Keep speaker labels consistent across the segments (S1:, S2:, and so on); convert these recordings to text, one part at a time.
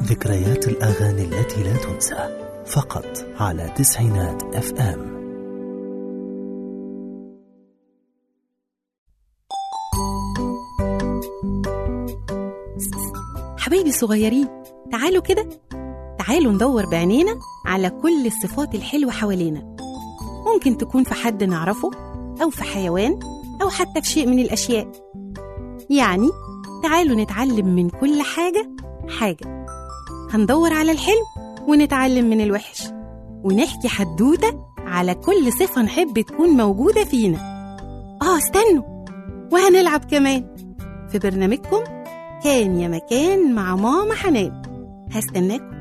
S1: ذكريات الأغاني التي لا تنسى فقط على تسعينات اف ام
S2: حبايبي الصغيرين تعالوا كده تعالوا ندور بعينينا على كل الصفات الحلوة حوالينا ممكن تكون في حد نعرفه أو في حيوان أو حتى في شيء من الأشياء يعني تعالوا نتعلم من كل حاجة حاجة هندور على الحلو ونتعلم من الوحش ونحكي حدوتة على كل صفة نحب تكون موجودة فينا آه استنوا وهنلعب كمان في برنامجكم كان يا مكان مع ماما حنان هستناكم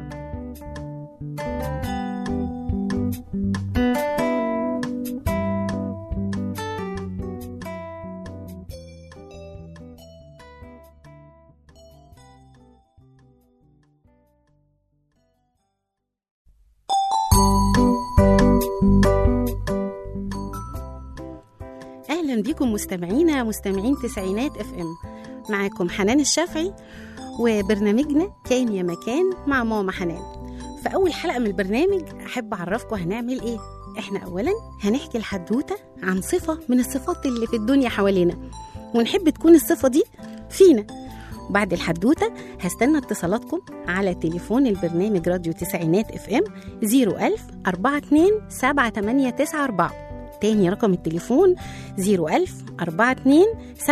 S2: اهلا بيكم مستمعينا مستمعين تسعينات اف ام معاكم حنان الشافعي وبرنامجنا كان يا مكان مع ماما حنان في اول حلقه من البرنامج احب اعرفكم هنعمل ايه احنا اولا هنحكي الحدوته عن صفه من الصفات اللي في الدنيا حوالينا ونحب تكون الصفه دي فينا بعد الحدوته هستنى اتصالاتكم على تليفون البرنامج راديو تسعينات اف ام 01000 42 7894 تاني رقم التليفون 01000 42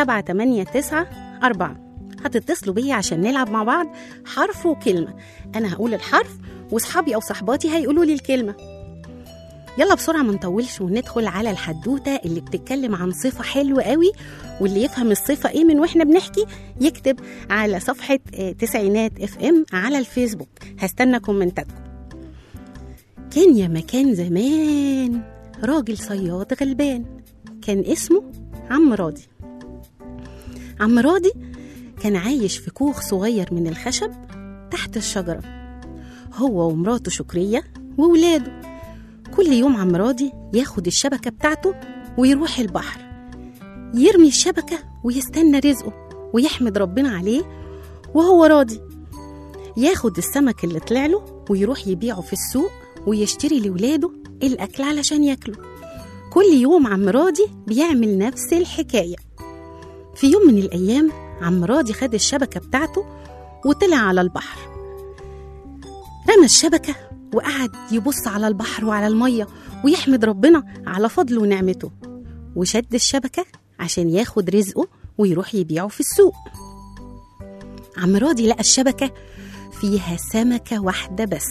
S2: 7894 هتتصلوا بيا عشان نلعب مع بعض حرف وكلمة أنا هقول الحرف وصحابي أو صحباتي هيقولوا لي الكلمة يلا بسرعة ما نطولش وندخل على الحدوتة اللي بتتكلم عن صفة حلوة قوي واللي يفهم الصفة ايه من واحنا بنحكي يكتب على صفحة آه، تسعينات اف ام على الفيسبوك هستنى كومنتاتكم كان يا مكان زمان راجل صياد غلبان كان اسمه عم راضي عم راضي كان عايش في كوخ صغير من الخشب تحت الشجرة هو ومراته شكرية وولاده كل يوم عم راضي ياخد الشبكة بتاعته ويروح البحر يرمي الشبكة ويستنى رزقه ويحمد ربنا عليه وهو راضي ياخد السمك اللي طلع له ويروح يبيعه في السوق ويشتري لولاده الأكل علشان ياكلوا كل يوم عم راضي بيعمل نفس الحكاية في يوم من الأيام عم راضي خد الشبكة بتاعته وطلع على البحر رمى الشبكة وقعد يبص على البحر وعلى المية ويحمد ربنا على فضله ونعمته وشد الشبكة عشان ياخد رزقه ويروح يبيعه في السوق عم راضي لقى الشبكة فيها سمكة واحدة بس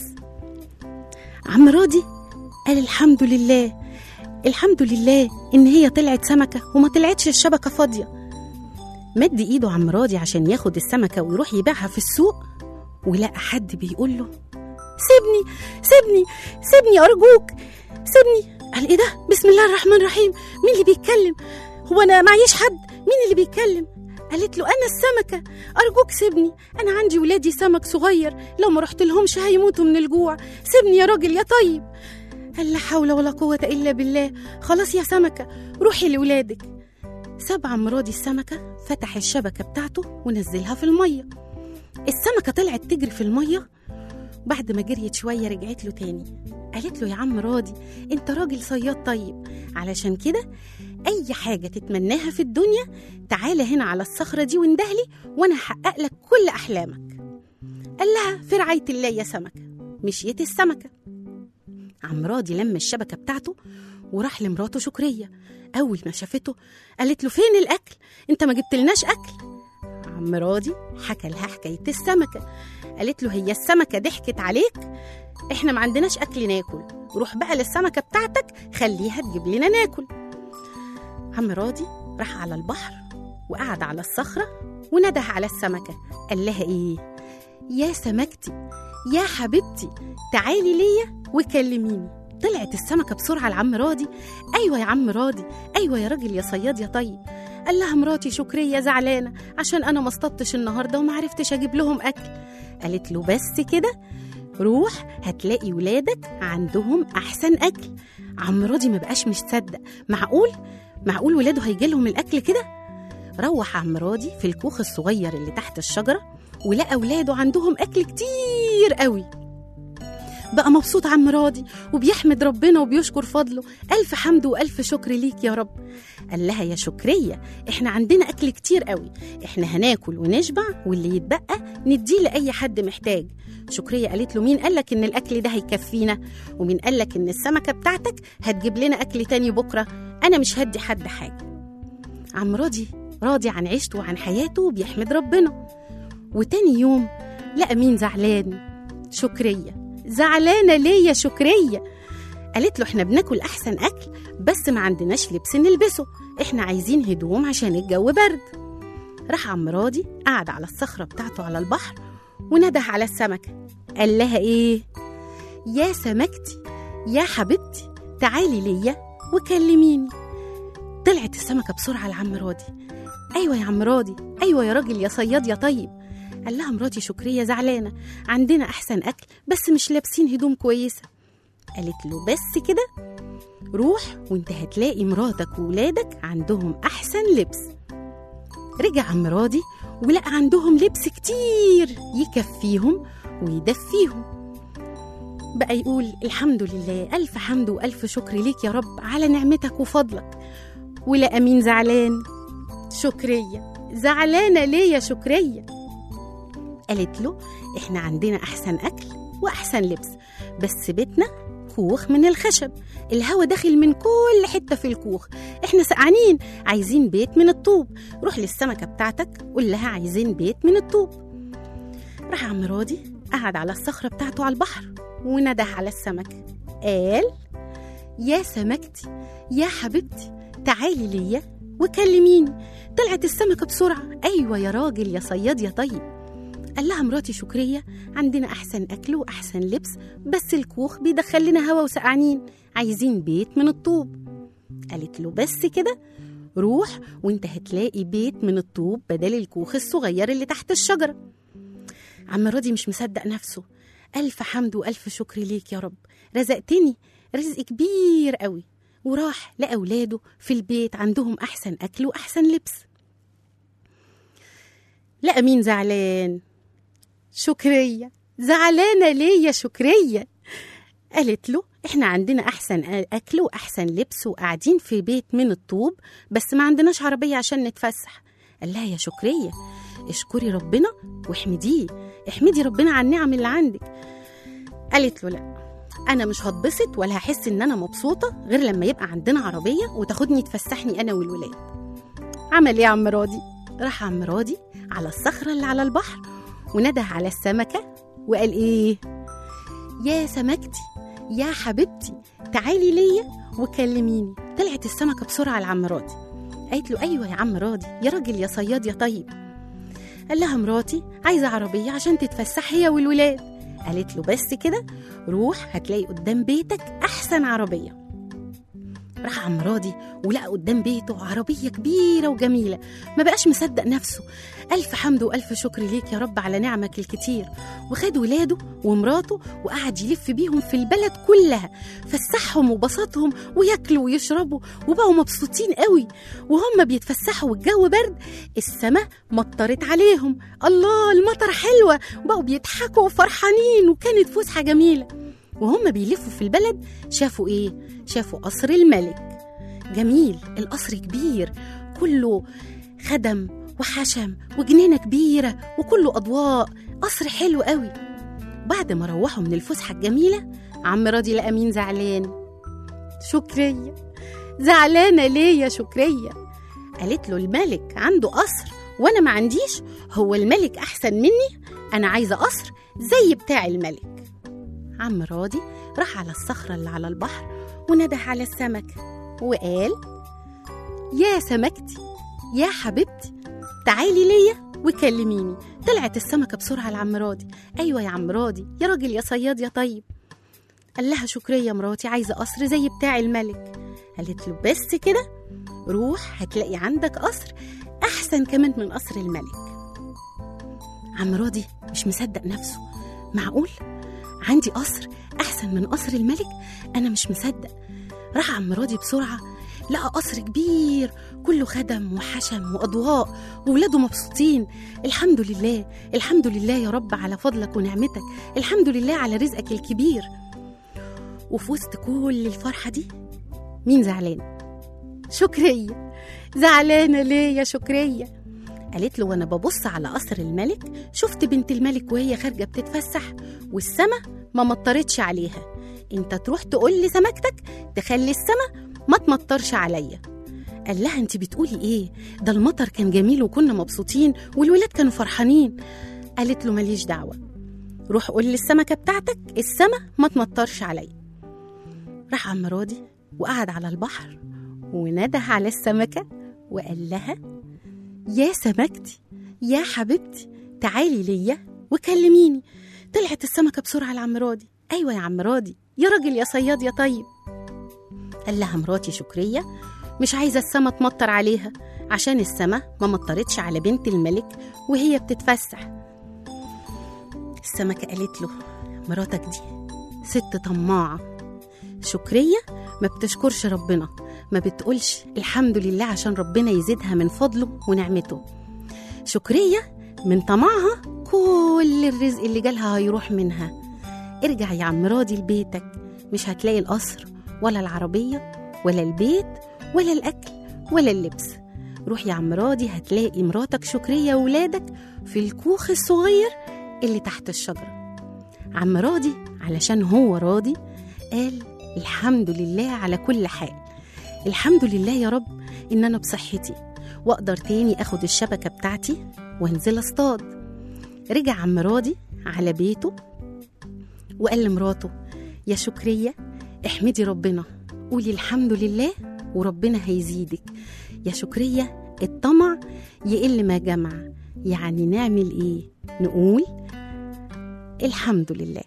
S2: عم راضي قال الحمد لله الحمد لله إن هي طلعت سمكة وما طلعتش الشبكة فاضية مد إيده عم راضي عشان ياخد السمكة ويروح يبيعها في السوق ولقى حد بيقول له سيبني سيبني سيبني أرجوك سيبني قال إيه ده بسم الله الرحمن الرحيم مين اللي بيتكلم هو أنا معيش حد مين اللي بيتكلم قالت له أنا السمكة أرجوك سيبني أنا عندي ولادي سمك صغير لو ما رحت لهمش هيموتوا من الجوع سيبني يا راجل يا طيب قال لا حول ولا قوة إلا بالله خلاص يا سمكة روحي لولادك ساب عم راضي السمكة فتح الشبكة بتاعته ونزلها في المية السمكة طلعت تجري في المية بعد ما جريت شوية رجعت له تاني قالت له يا عم راضي انت راجل صياد طيب علشان كده اي حاجة تتمناها في الدنيا تعالى هنا على الصخرة دي واندهلي وانا هحقق لك كل احلامك قال لها في رعاية الله يا سمكة مشيت السمكة عم راضي لم الشبكة بتاعته وراح لمراته شكرية أول ما شافته قالت له فين الأكل؟ أنت ما جبتلناش أكل عم راضي حكى لها حكاية السمكة قالت له هي السمكة ضحكت عليك؟ إحنا ما عندناش أكل ناكل روح بقى للسمكة بتاعتك خليها تجيب لنا ناكل عم راضي راح على البحر وقعد على الصخرة ونده على السمكة قال لها إيه؟ يا سمكتي يا حبيبتي تعالي ليا وكلميني طلعت السمكة بسرعة لعم راضي أيوة يا عم راضي أيوة يا راجل يا صياد يا طيب قال لها مراتي شكرية زعلانة عشان أنا ما اصطدتش النهاردة وما عرفتش أجيب لهم أكل قالت له بس كده روح هتلاقي ولادك عندهم أحسن أكل عم راضي ما بقاش مصدق معقول معقول ولاده هيجي لهم الأكل كده روح عم راضي في الكوخ الصغير اللي تحت الشجرة ولقى ولاده عندهم أكل كتير كتير قوي بقى مبسوط عم راضي وبيحمد ربنا وبيشكر فضله ألف حمد وألف شكر ليك يا رب قال لها يا شكرية احنا عندنا أكل كتير قوي احنا هناكل ونشبع واللي يتبقى نديه لأي حد محتاج شكرية قالت له مين قالك إن الأكل ده هيكفينا ومين قالك إن السمكة بتاعتك هتجيب لنا أكل تاني بكرة أنا مش هدي حد حاجة عم راضي راضي عن عيشته وعن حياته وبيحمد ربنا وتاني يوم لقى مين زعلان شكرية زعلانة ليه يا شكرية قالت له احنا بناكل أحسن أكل بس ما عندناش لبس نلبسه احنا عايزين هدوم عشان الجو برد راح عم راضي قعد على الصخرة بتاعته على البحر ونده على السمكة قال لها ايه يا سمكتي يا حبيبتي تعالي ليا وكلميني طلعت السمكة بسرعة لعم راضي أيوة يا عم راضي أيوة يا راجل يا صياد يا طيب قال لها مراتي شكرية زعلانة عندنا أحسن أكل بس مش لابسين هدوم كويسة قالت له بس كده روح وانت هتلاقي مراتك وولادك عندهم أحسن لبس رجع عم راضي ولقى عندهم لبس كتير يكفيهم ويدفيهم بقى يقول الحمد لله ألف حمد وألف شكر ليك يا رب على نعمتك وفضلك ولقى مين زعلان شكرية زعلانة ليه يا شكرية قالت له احنا عندنا أحسن أكل وأحسن لبس بس بيتنا كوخ من الخشب الهوا داخل من كل حتة في الكوخ احنا سقعانين عايزين بيت من الطوب روح للسمكة بتاعتك قول لها عايزين بيت من الطوب راح عم راضي قعد على الصخرة بتاعته على البحر ونده على السمك قال يا سمكتي يا حبيبتي تعالي ليا وكلميني طلعت السمكة بسرعة أيوة يا راجل يا صياد يا طيب قال لها مراتي شكرية عندنا أحسن أكل وأحسن لبس بس الكوخ بيدخل لنا هوا وسقعانين عايزين بيت من الطوب قالت له بس كده روح وانت هتلاقي بيت من الطوب بدل الكوخ الصغير اللي تحت الشجرة عم راضي مش مصدق نفسه ألف حمد وألف شكر ليك يا رب رزقتني رزق كبير قوي وراح لأولاده في البيت عندهم أحسن أكل وأحسن لبس لقى مين زعلان شكرية زعلانة ليه يا شكرية قالت له احنا عندنا احسن اكل واحسن لبس وقاعدين في بيت من الطوب بس ما عندناش عربية عشان نتفسح قال لها يا شكرية اشكري ربنا واحمديه احمدي ربنا على النعم اللي عندك قالت له لا انا مش هتبسط ولا هحس ان انا مبسوطة غير لما يبقى عندنا عربية وتاخدني تفسحني انا والولاد عمل ايه يا عم راضي راح عم راضي على الصخرة اللي على البحر ونده على السمكة وقال إيه يا سمكتي يا حبيبتي تعالي ليا وكلميني طلعت السمكة بسرعة لعم راضي قالت له أيوة يا عم راضي يا راجل يا صياد يا طيب قال لها مراتي عايزة عربية عشان تتفسح هي والولاد قالت له بس كده روح هتلاقي قدام بيتك أحسن عربية راح عم راضي ولقى قدام بيته عربية كبيرة وجميلة ما بقاش مصدق نفسه ألف حمد وألف شكر ليك يا رب على نعمك الكتير وخد ولاده ومراته وقعد يلف بيهم في البلد كلها فسحهم وبسطهم وياكلوا ويشربوا وبقوا مبسوطين قوي وهم بيتفسحوا والجو برد السماء مطرت عليهم الله المطر حلوة وبقوا بيضحكوا وفرحانين وكانت فسحة جميلة وهم بيلفوا في البلد شافوا ايه شافوا قصر الملك جميل القصر كبير كله خدم وحشم وجنينة كبيرة وكله أضواء قصر حلو قوي بعد ما روحوا من الفسحة الجميلة عم راضي لقى مين زعلان شكرية زعلانة ليه يا شكرية قالت له الملك عنده قصر وأنا ما عنديش هو الملك أحسن مني أنا عايزة قصر زي بتاع الملك عم راضي راح على الصخرة اللي على البحر ونده على السمك وقال يا سمكتي يا حبيبتي تعالي ليا وكلميني طلعت السمكة بسرعة لعم راضي أيوة يا عم راضي يا راجل يا صياد يا طيب قال لها شكرية مراتي عايزة قصر زي بتاع الملك قالت له بس كده روح هتلاقي عندك قصر أحسن كمان من قصر الملك عم راضي مش مصدق نفسه معقول عندي قصر أحسن من قصر الملك أنا مش مصدق راح عم راضي بسرعة لقى قصر كبير كله خدم وحشم وأضواء وولاده مبسوطين الحمد لله الحمد لله يا رب على فضلك ونعمتك الحمد لله على رزقك الكبير وفي وسط كل الفرحة دي مين زعلان؟ شكرية زعلانة ليه يا شكرية؟ قالت له وانا ببص على قصر الملك شفت بنت الملك وهي خارجة بتتفسح والسما ما مطرتش عليها انت تروح تقول لسمكتك تخلي السما ما تمطرش عليا قال لها انت بتقولي ايه ده المطر كان جميل وكنا مبسوطين والولاد كانوا فرحانين قالت له ماليش دعوة روح قول للسمكة بتاعتك السما ما تمطرش عليا راح عم راضي وقعد على البحر ونده على السمكة وقال لها يا سمكتي يا حبيبتي تعالي ليا وكلميني طلعت السمكة بسرعة لعم راضي أيوة يا عم راضي يا راجل يا صياد يا طيب قال لها مراتي شكرية مش عايزة السما تمطر عليها عشان السما ما مطرتش على بنت الملك وهي بتتفسح السمكة قالت له مراتك دي ست طماعة شكرية ما بتشكرش ربنا ما بتقولش الحمد لله عشان ربنا يزيدها من فضله ونعمته شكرية من طمعها كل الرزق اللي جالها هيروح منها ارجع يا عم راضي لبيتك مش هتلاقي القصر ولا العربية ولا البيت ولا الأكل ولا اللبس روح يا عم راضي هتلاقي مراتك شكرية وولادك في الكوخ الصغير اللي تحت الشجرة عم راضي علشان هو راضي قال الحمد لله على كل حال الحمد لله يا رب إن أنا بصحتي وأقدر تاني أخد الشبكة بتاعتي وأنزل أصطاد رجع عم راضي على بيته وقال لمراته يا شكرية احمدي ربنا قولي الحمد لله وربنا هيزيدك يا شكرية الطمع يقل ما جمع يعني نعمل ايه نقول الحمد لله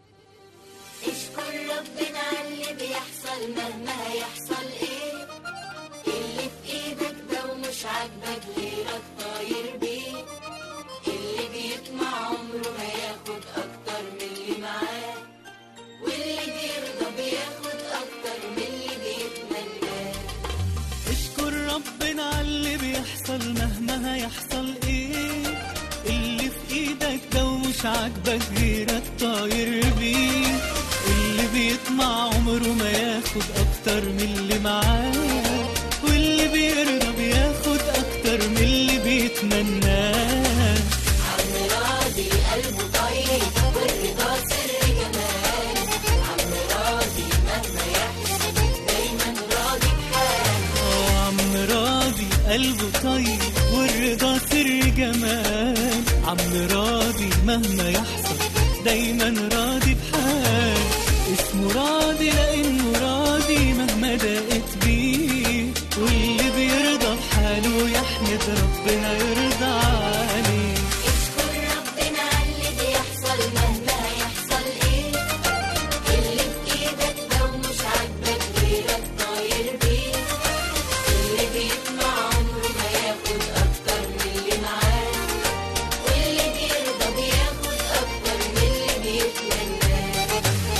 S3: اشكر ربنا على اللي بيحصل مهما هيحصل ايه اللي في ايدك ده ومش عاجبك غيرك طاير بيه اللي بيطمع عمره ما ياخد اكتر من اللي معاه واللي بيرضى بياخد اكتر من اللي بيتمناه
S4: اشكر ربنا على اللي بيحصل مهما هيحصل ايه اللي في ايدك ده ومش عاجبك غيرك طاير بيه اللي بيطمع عمره ما ياخد اكتر من اللي معاه واللي بيرضى بياخد اكتر من اللي بيتمناه
S3: عم راضي قلبه طيب والرضا سر جمال عم راضي مهما يحصل دايما راضي بحاله
S4: آه عم راضي قلبه طيب والرضا سر جمال عم راضي مهما يحصل دايما راضي بحال اسمه راضي لانه راضي مهما ضاقت بيه واللي بيرضى بحاله يحمد ربنا يرضى عليه
S3: اشكر ربنا على اللي بيحصل مهما هيحصل ايه اللي في ايدك ده ومش عاجبك غيرك طاير بيه اللي بيطمع عمره ما ياخد اكتر من اللي معاه واللي بيرضى بياخد اكتر من اللي بيتمناه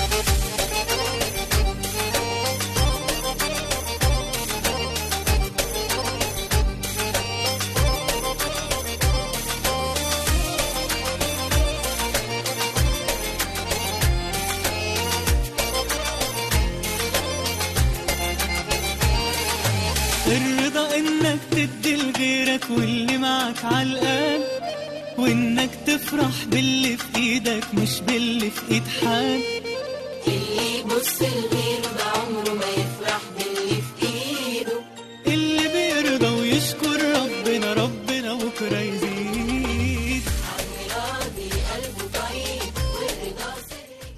S4: الرضا انك تدي لغيرك واللي معك عالقلب وانك تفرح باللي في ايدك مش باللي في ايد حد
S3: اللي يبص لغيره ده عمره ما يفرح باللي في ايده
S4: اللي بيرضى ويشكر ربنا ربنا بكره يزيد
S3: عم راضي قلبه طيب والرضا سر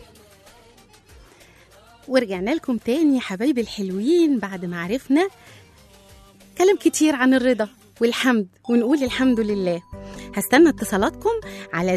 S2: ورجعنا لكم تاني يا حبايبي الحلوين بعد ما عرفنا كلام كتير عن الرضا والحمد ونقول الحمد لله هستنى اتصالاتكم على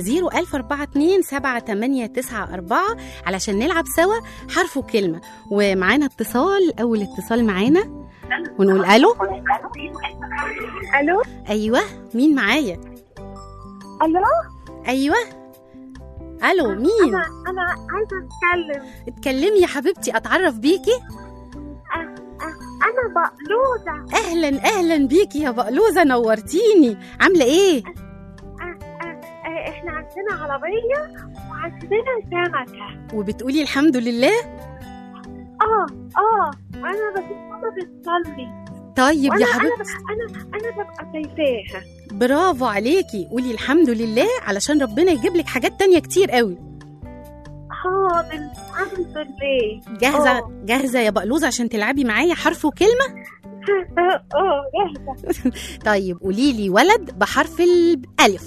S2: 01427 علشان نلعب سوا حرف وكلمة ومعانا اتصال أول اتصال معانا ونقول ألو
S5: الو
S2: أيوة مين معايا
S5: الو
S2: أيوة ألو مين
S5: انا انا عايزه اتكلم
S2: اتكلمي يا حبيبتي أتعرف بيكي
S5: أه أه انا بقلوزة
S2: اهلا اهلا بيكي يا بقلوزه نورتيني عامله ايه
S5: آه، آه، آه، احنا عندنا عربية وعندنا سمكة
S2: وبتقولي الحمد لله
S5: اه اه انا بشوف ماما بتصلي
S2: طيب
S5: وانا
S2: يا
S5: انا
S2: حبيبتي
S5: انا انا ببقى شايفاها
S2: برافو عليكي قولي الحمد لله علشان ربنا يجيب لك حاجات تانية كتير قوي
S5: حاضر الحمد لله
S2: جاهزه
S5: آه.
S2: جاهزه يا بقلوزه عشان تلعبي معايا حرف وكلمه
S5: اه اه جاهزة
S2: طيب قولي لي ولد بحرف الالف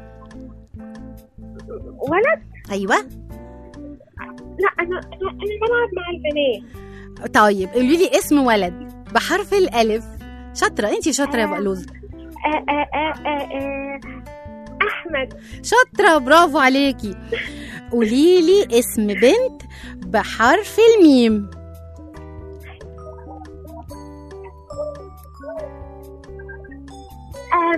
S5: ولد
S2: ايوه
S5: لا انا انا انا بلعب مع البنات
S2: طيب قولي لي اسم ولد بحرف الالف شاطره انتي شاطره يا
S5: آه.
S2: بقلوزه
S5: آه آه آه آه آه. احمد
S2: شاطره برافو عليكي قولي لي اسم بنت بحرف الميم
S5: آه.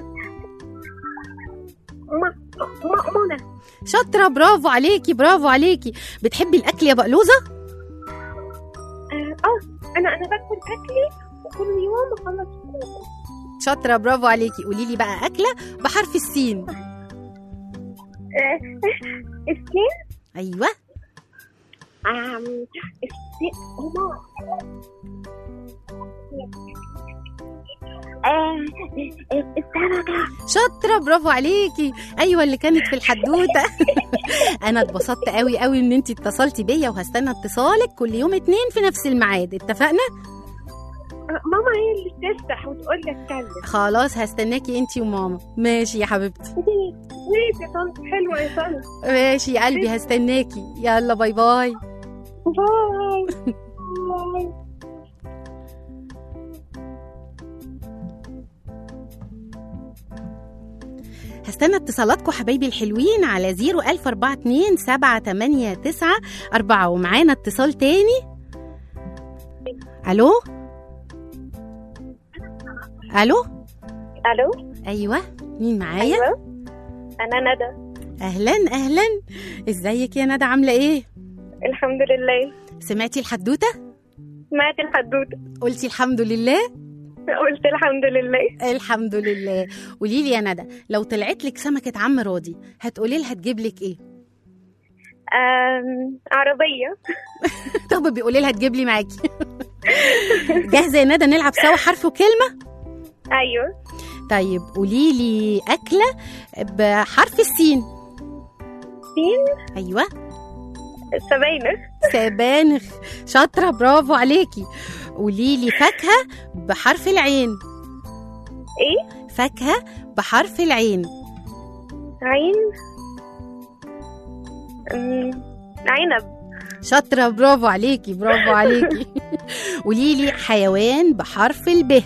S5: م- م- منى
S2: شاطره برافو عليكي برافو عليكي بتحبي الاكل يا بقلوزه
S5: اه آه، انا انا باكل اكلي وكل يوم اخلص كوكو
S2: شاطره برافو عليكي قولي لي بقى اكله بحرف السين
S5: آه، السين
S2: ايوه
S5: آم، السين هما آه، السمكة
S2: شاطره برافو عليكي ايوه اللي كانت في الحدوته انا اتبسطت قوي قوي ان انتي اتصلتي بيا وهستنى اتصالك كل يوم اتنين في نفس الميعاد اتفقنا
S5: آه، ماما هي اللي تفتح وتقول لي اتكلم
S2: خلاص هستناكي انتي وماما ماشي يا حبيبتي
S5: ماشي يا طنط حلوة يا طنط
S2: ماشي يا قلبي هستناكي يلا باي باي
S5: باي باي
S2: هستنى اتصالاتكم حبايبي الحلوين على 01042 789 4 ومعانا اتصال تاني الو الو
S5: الو
S2: ايوه مين معايا
S5: ايوه انا ندى
S2: اهلا اهلا ازيك يا ندى عامله ايه
S5: الحمد لله
S2: سمعتي الحدوته
S5: سمعت الحدوته
S2: قلتي الحمد لله
S5: قلت الحمد لله
S2: الحمد لله قولي لي يا ندى لو طلعت لك سمكه عم راضي هتقولي لها تجيب لك ايه
S5: آم، عربية
S2: طب بيقولي لها تجيب لي معاكي جاهزه يا ندى نلعب سوا حرف وكلمه
S5: ايوه
S2: طيب قولي لي اكله بحرف السين
S5: سين
S2: ايوه
S5: سباينة
S2: سبانخ شاطره برافو عليكي قولي لي فاكهه بحرف العين
S5: ايه
S2: فاكهه بحرف العين
S5: عين أم، عنب
S2: شاطره برافو عليكي برافو عليكي قولي لي حيوان بحرف الب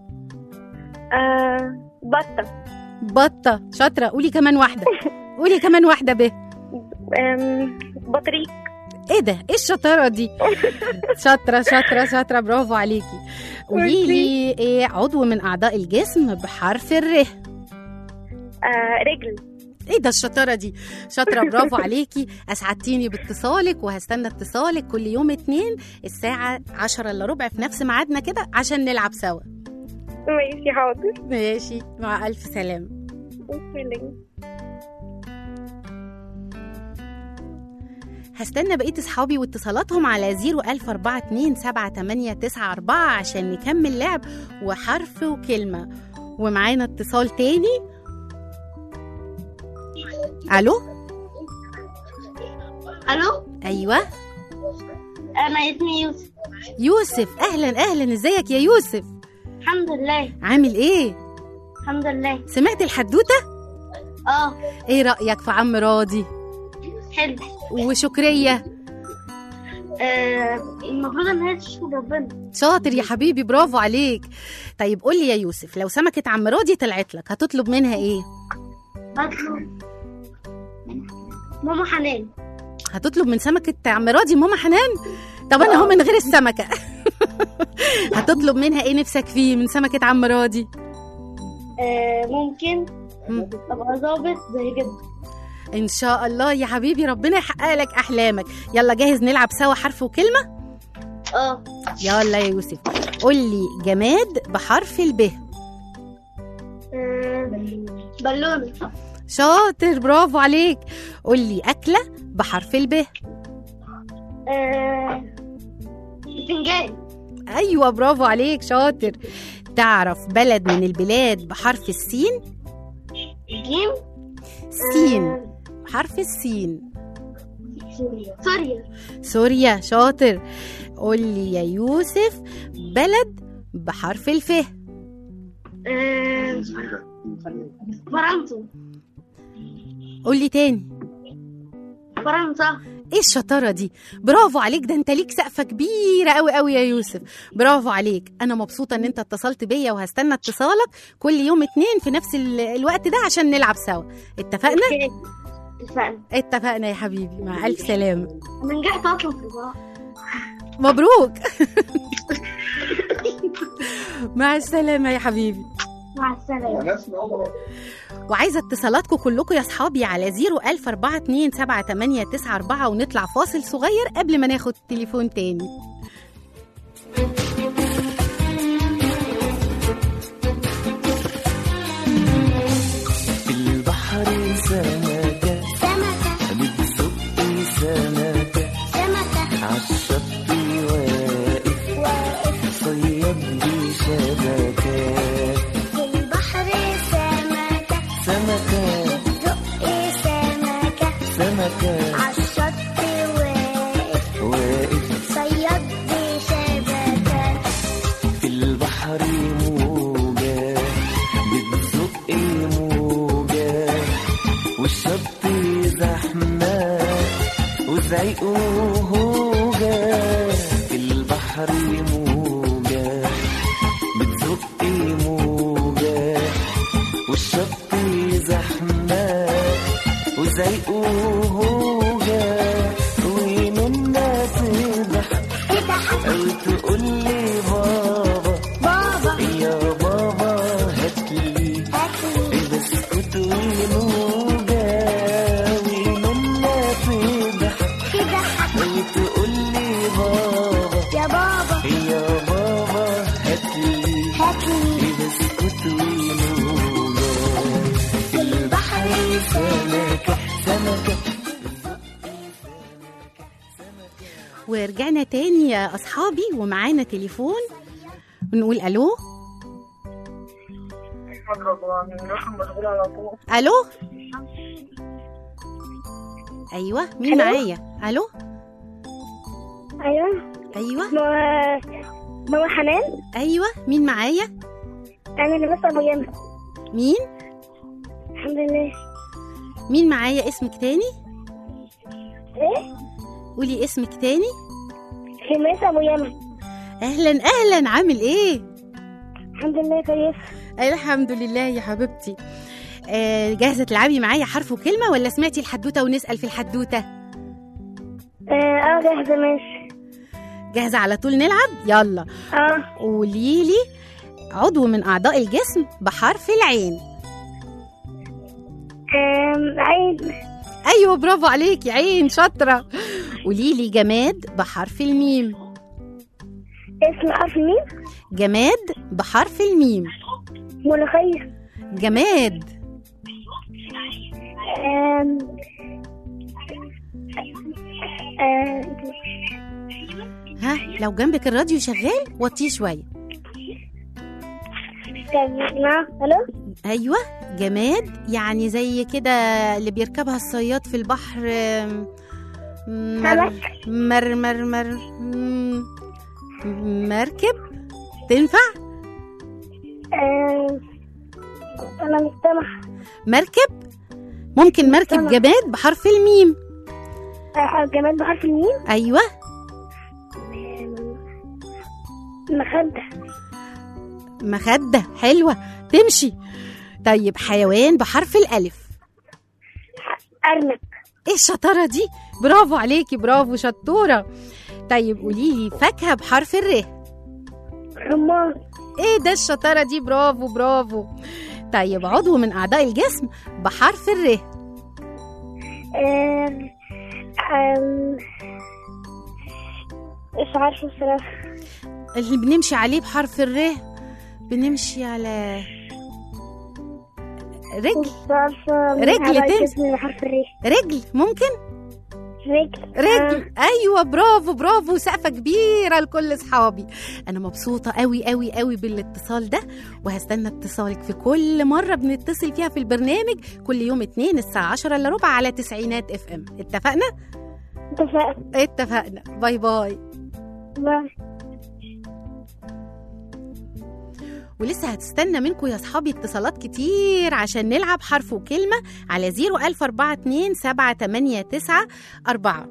S5: آه، بطة
S2: بطه شاطره قولي كمان واحده قولي كمان واحده ب
S5: أم، بطريق
S2: ايه ده ايه الشطاره دي شاطره شاطره شاطره برافو عليكي قولي لي ايه عضو من اعضاء الجسم بحرف الر
S5: آه، رجل
S2: ايه ده الشطاره دي شاطره برافو عليكي اسعدتيني باتصالك وهستنى اتصالك كل يوم اتنين الساعه عشرة الا ربع في نفس ميعادنا كده عشان نلعب سوا
S5: ماشي حاضر
S2: ماشي مع الف سلامه
S5: سلام.
S2: هستنى بقية أصحابي واتصالاتهم على 010427894 عشان نكمل لعب وحرف وكلمة ومعانا اتصال تاني ألو
S6: الو
S2: أيوة
S6: انا اسمي يوسف
S2: يوسف أهلا أهلا إزيك يا يوسف
S6: الحمد لله
S2: عامل إيه؟
S6: الحمد لله
S2: سمعت الحدوتة؟
S6: اه
S2: إيه رأيك في عم راضي؟
S6: حلو
S2: وشكرية
S6: آه المفروض ان هي تشكر ربنا
S2: شاطر يا حبيبي برافو عليك طيب قول لي يا يوسف لو سمكة عم راضي طلعت لك هتطلب منها إيه؟
S6: بطلب ماما حنان
S2: هتطلب من سمكة عم راضي ماما حنان طب انا هو من غير السمكة هتطلب منها ايه نفسك فيه من سمكة عم راضي
S6: آه ممكن
S2: مم.
S6: ابقى ظابط زي جدا
S2: ان شاء الله يا حبيبي ربنا يحقق لك احلامك يلا جاهز نلعب سوا حرف وكلمة
S6: اه
S2: يلا يا يوسف قول لي جماد بحرف الب
S6: آه، بالونة
S2: شاطر برافو عليك قول لي أكلة بحرف الب
S6: آه، بتنجان
S2: أيوة برافو عليك شاطر تعرف بلد من البلاد بحرف السين
S6: جيم
S2: سين
S6: آه،
S2: بحرف السين
S6: سوريا
S2: سوريا شاطر قول لي يا يوسف بلد بحرف الف
S6: آه، فرنسا
S2: قول لي تاني
S6: فرنسا
S2: ايه الشطاره دي برافو عليك ده انت ليك سقفه كبيره قوي قوي يا يوسف برافو عليك انا مبسوطه ان انت اتصلت بيا وهستنى اتصالك كل يوم اتنين في نفس ال- الوقت ده عشان نلعب سوا اتفقنا
S6: أوكي. اتفقنا
S2: اتفقنا يا حبيبي مع الف سلامه
S6: انا نجحت اصلا في البقاء
S2: مبروك مع السلامه يا حبيبي
S6: مع السلامة
S2: وعايزه اتصالاتكم كلكم يا اصحابي على 010427894 ونطلع فاصل صغير قبل ما ناخد تليفون تاني
S7: في البحر سمكة
S6: سمكة
S7: بتزق سمكة
S6: سمكة
S7: عالشط واقف
S6: واقف
S7: صياد بشبكة
S6: في البحر سمكة
S7: سمكة
S6: زق سمكة
S7: سمكة
S6: عالشط واقف
S7: واقف
S6: صياد بشبكة
S7: في البحر موجة بتزق موجة والشط زحمة وزعيق وهوجة في البحر موجة بتزق موجة والشط زحمة وزعيق وهوجة ومنا تضحك
S6: تضحك
S7: أو تقول لي بابا
S6: بابا
S7: يا بابا هاتلي
S6: هاتلي
S7: بسكوت ونوجة ومنا تضحك
S6: تضحك
S7: أو تقول لي بابا
S6: يا بابا
S7: يا بابا هاتلي
S6: هاتلي
S7: بسكوت ونوجة في البحر سمكة سمكة
S2: ورجعنا تاني يا اصحابي ومعانا تليفون ونقول الو الو ايوه مين
S5: ألو؟
S2: معايا الو
S5: ايوه
S2: ايوه
S5: ماما ماما حنان
S2: ايوه مين معايا
S5: انا اللي بس ابو يمن
S2: مين
S5: الحمد لله
S2: مين معايا اسمك تاني
S5: ايه
S2: قولي اسمك تاني
S5: خميس ابو يمن
S2: اهلا اهلا عامل ايه
S5: الحمد لله كويس
S2: الحمد لله يا حبيبتي آه جاهزه تلعبي معايا حرف وكلمه ولا سمعتي الحدوته ونسال في الحدوته
S5: اه اه جاهزه ماشي
S2: جاهزه على طول نلعب يلا
S5: اه
S2: قولي لي عضو من اعضاء الجسم بحرف العين
S5: آم، عين
S2: ايوه برافو عليكي عين شاطره قولي لي جماد بحرف الميم
S5: اسم حرف مين
S2: جماد بحرف الميم
S5: ملوخية
S2: جماد
S5: آم، آه،
S2: ها لو جنبك الراديو شغال وطيه شويه
S5: طب نعم الو
S2: ايوه جماد يعني زي كده اللي بيركبها الصياد في البحر آم، مر
S5: سمك.
S2: مر مر مر مم، مركب تنفع
S5: آم، انا مستمع
S2: مركب ممكن مركب
S5: سمك.
S2: جماد بحرف الميم
S5: آه، جماد بحرف الميم
S2: ايوه
S5: آم، مخدة
S2: مخده حلوه تمشي طيب حيوان بحرف الالف
S5: أرنب
S2: ايه الشطاره دي برافو عليكي برافو شطوره طيب قولي لي فاكهه بحرف الر
S5: رمان
S2: ايه ده الشطاره دي برافو برافو طيب عضو من اعضاء الجسم بحرف الر
S5: آم، آم، مش عارفة الصراحة
S2: اللي بنمشي عليه بحرف الر بنمشي على رجل رجل تمشي.
S6: بحرف الري
S2: رجل ممكن
S6: رجل
S2: رجل ايوه برافو برافو سقفه كبيره لكل اصحابي انا مبسوطه قوي قوي قوي بالاتصال ده وهستنى اتصالك في كل مره بنتصل فيها في البرنامج كل يوم اتنين الساعه 10 الا ربع على تسعينات اف ام اتفقنا
S6: اتفقنا
S2: اتفقنا باي باي
S6: باي.
S2: ولسه هتستنى منكم يا اصحابي اتصالات كتير عشان نلعب حرف وكلمة على 01042 789 4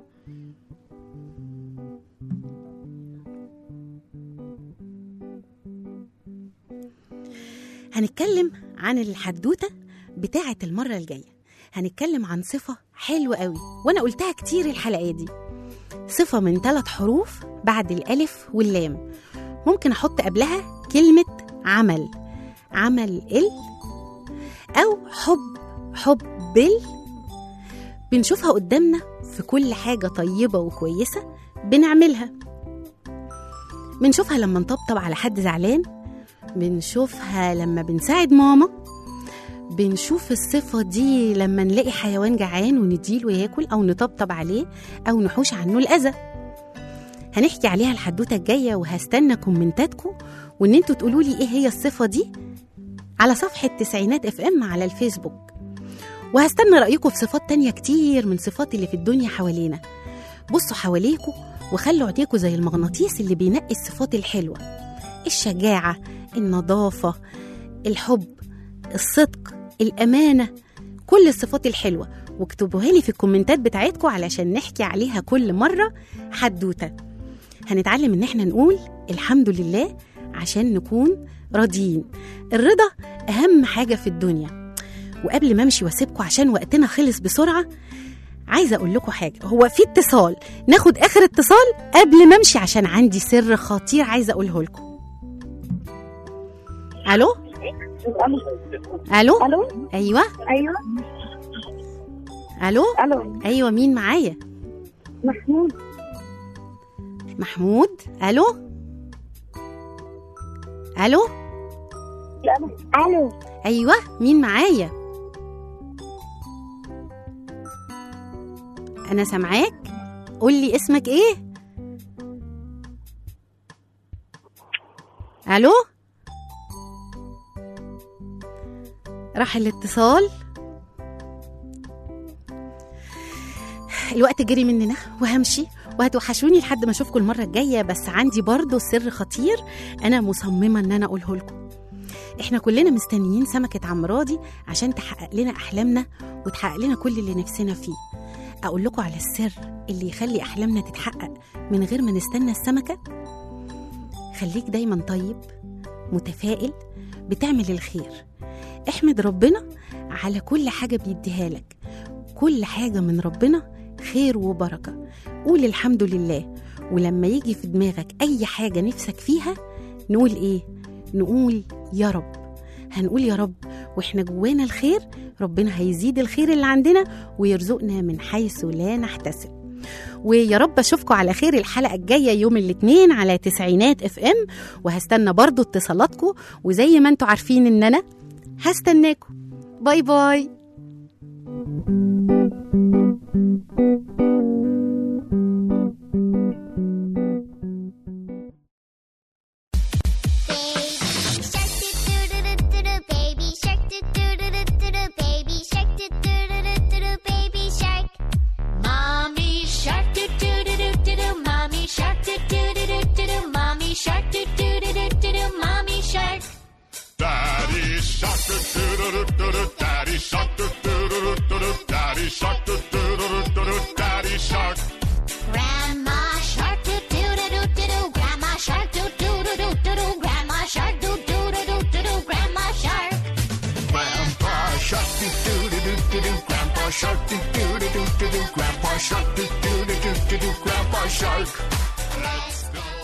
S2: هنتكلم عن الحدوتة بتاعة المرة الجاية هنتكلم عن صفة حلوة قوي وأنا قلتها كتير الحلقة دي صفة من ثلاث حروف بعد الألف واللام ممكن أحط قبلها كلمة عمل عمل ال أو حب حب ال بنشوفها قدامنا في كل حاجة طيبة وكويسة بنعملها بنشوفها لما نطبطب على حد زعلان بنشوفها لما بنساعد ماما بنشوف الصفة دي لما نلاقي حيوان جعان ونديله ياكل أو نطبطب عليه أو نحوش عنه الأذى هنحكي عليها الحدوتة الجاية وهستنى كومنتاتكم وإن انتوا تقولوا لي إيه هي الصفة دي على صفحة تسعينات اف ام على الفيسبوك وهستنى رأيكم في صفات تانية كتير من صفات اللي في الدنيا حوالينا بصوا حواليكوا وخلوا عينيكوا زي المغناطيس اللي بينقي الصفات الحلوة الشجاعة النظافة الحب الصدق الأمانة كل الصفات الحلوة واكتبوها لي في الكومنتات بتاعتكم علشان نحكي عليها كل مرة حدوتة هنتعلم ان احنا نقول الحمد لله عشان نكون راضيين الرضا أهم حاجة في الدنيا وقبل ما امشي واسيبكم عشان وقتنا خلص بسرعة عايزة أقول لكم حاجة هو في اتصال ناخد آخر اتصال قبل ما امشي عشان عندي سر خطير عايزة أقوله لكم ألو ألو
S6: الو
S2: أيوة
S6: ايوه
S2: ألو
S6: الو
S2: أيوة مين معايا
S6: محمود
S2: محمود ألو ألو
S6: الو
S2: أيوة مين معايا أنا سامعاك قول لي اسمك إيه ألو راح الاتصال الوقت جري مننا وهمشي وهتوحشوني لحد ما اشوفكم المره الجايه بس عندي برضه سر خطير انا مصممه ان انا اقوله لكم احنا كلنا مستنيين سمكه عم راضي عشان تحقق لنا احلامنا وتحقق لنا كل اللي نفسنا فيه اقول لكم على السر اللي يخلي احلامنا تتحقق من غير ما نستنى السمكه خليك دايما طيب متفائل بتعمل الخير احمد ربنا على كل حاجه بيديها لك كل حاجه من ربنا خير وبركه قول الحمد لله ولما يجي في دماغك اي حاجه نفسك فيها نقول ايه نقول يا رب هنقول يا رب واحنا جوانا الخير ربنا هيزيد الخير اللي عندنا ويرزقنا من حيث لا نحتسب ويا رب اشوفكم على خير الحلقه الجايه يوم الاثنين على تسعينات اف ام وهستنى برضو اتصالاتكم وزي ما انتوا عارفين ان انا هستناكم باي باي
S3: Baby shark do do do do do do baby shark do do do do do do baby shark Mommy shark do do do do do do mommy shark do do do do do do mommy shark do do do do do do mommy shark
S8: Daddy shark do do do do do do Daddy shark do do do do do do Daddy shark do do do do do do Daddy shark
S3: Grandma shark do do do do do do grandma shark do do do do do do grandma shark do do do do do do grandma shark
S8: Grandpa shark do do do do do do Grandpa shark do do do do do do Grandpa shark do do do do do do Grandpa shark Let's go